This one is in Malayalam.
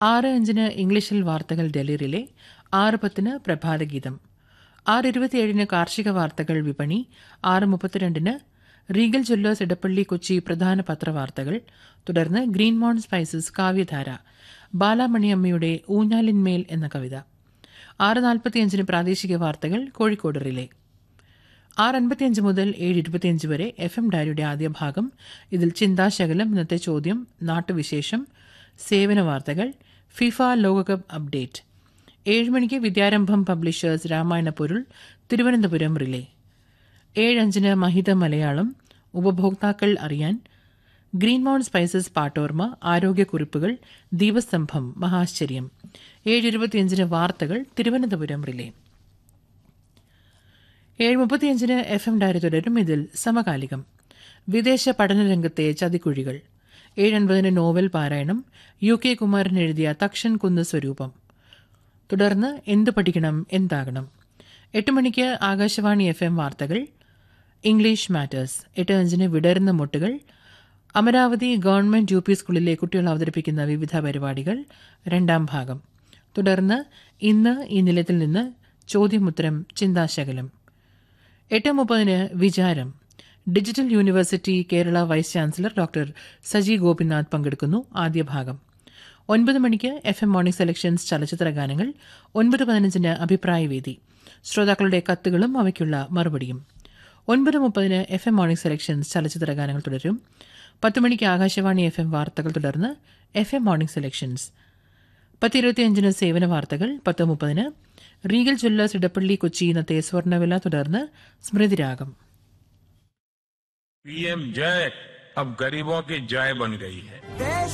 ആറ് അഞ്ചിന് ഇംഗ്ലീഷിൽ വാർത്തകൾ ഡൽഹിയിലെ ആറ് പത്തിന് പ്രഭാതഗീതം ആറ് ഇരുപത്തിയേഴിന് കാർഷിക വാർത്തകൾ വിപണി ആറ് മുപ്പത്തിരണ്ടിന് റീഗൽ ജ്വല്ലേഴ്സ് ഇടപ്പള്ളി കൊച്ചി പ്രധാന പത്രവാർത്തകൾ തുടർന്ന് ഗ്രീൻ മോൺ സ്പൈസസ് കാവ്യധാര ബാലാമണിയമ്മയുടെ ഊഞ്ഞാലിന്മേൽ എന്ന കവിത ആറ് നാൽപ്പത്തിയഞ്ചിന് പ്രാദേശിക വാർത്തകൾ കോഴിക്കോട് റിലേ ആറ് അൻപത്തിയഞ്ച് മുതൽ ഏഴ് ഇരുപത്തിയഞ്ച് വരെ എഫ് എം ഡയറിയുടെ ആദ്യ ഭാഗം ഇതിൽ ചിന്താശകലം ഇന്നത്തെ ചോദ്യം നാട്ടുവിശേഷം സേവന വാർത്തകൾ ഫിഫ ലോകകപ്പ് അപ്ഡേറ്റ് ഏഴ് മണിക്ക് വിദ്യാരംഭം പബ്ലിഷേഴ്സ് രാമായണ പൊരുൾ തിരുവനന്തപുരം റിലേ ഏഴ് അഞ്ചിന് മഹിത മലയാളം ഉപഭോക്താക്കൾ അറിയാൻ ഗ്രീൻ മൗണ്ട് സ്പൈസസ് പാട്ടോർമ ആരോഗ്യക്കുറിപ്പുകൾ ദീപസ്തംഭം മഹാശ്ചര്യം ഏഴ് ഇരുപത്തിയഞ്ചിന് വാർത്തകൾ തിരുവനന്തപുരം റിലേ ഏഴ് മുപ്പത്തിയഞ്ചിന് എഫ് എം ഡയറി തുടരും ഇതിൽ സമകാലികം വിദേശ പഠനരംഗത്തെ ചതിക്കുഴികൾ ഏഴ് അൻപതിന് നോവൽ പാരായണം യു കെ കുമാരൻ എഴുതിയ തക്ഷൻ കുന്ന് സ്വരൂപം തുടർന്ന് എന്ത് പഠിക്കണം എന്താകണം എട്ട് മണിക്ക് ആകാശവാണി എഫ് എം വാർത്തകൾ ഇംഗ്ലീഷ് മാറ്റേഴ്സ് എട്ട് അഞ്ചിന് വിടരുന്ന മുട്ടുകൾ അമരാവതി ഗവൺമെന്റ് യു പി സ്കൂളിലെ കുട്ടികൾ അവതരിപ്പിക്കുന്ന വിവിധ പരിപാടികൾ രണ്ടാം ഭാഗം തുടർന്ന് ഇന്ന് ഈ നിലയത്തിൽ നിന്ന് ചോദ്യമുത്തരം ചിന്താശകലം എട്ട് മുപ്പതിന് വിചാരം digital university Kerala vice chancellor doctor Saji Gopinath പങ്കെടുക്കുന്നു ആദ്യ ഭാഗം ഒൻപത് മണിക്ക് എഫ് എം മോർണിംഗ് സെലക്ഷൻസ് ചലച്ചിത്ര ഗാനങ്ങൾ ഒൻപത് പതിനഞ്ചിന് അഭിപ്രായവേദി ശ്രോതാക്കളുടെ കത്തുകളും അവയ്ക്കുള്ള മറുപടിയും ഒൻപത് മുപ്പതിന് എഫ് എം മോർണിംഗ് സെലക്ഷൻസ് ചലച്ചിത്ര ഗാനങ്ങൾ തുടരും പത്ത് മണിക്ക് ആകാശവാണി എഫ് എം വാർത്തകൾ തുടർന്ന് എഫ് എം മോർണിംഗ് സെലക്ഷൻസ് പത്ത് ഇരുപത്തിയഞ്ചിന് സേവന വാർത്തകൾ പത്ത് മുപ്പതിന് റീഗൽ ജ്വല്ലേഴ്സ് ഇടപ്പള്ളി കൊച്ചി ഇന്നത്തെ സ്വർണ്ണവില തുടർന്ന് സ്മൃതിരാഗം पीएम जय अब गरीबों की जय बन गई है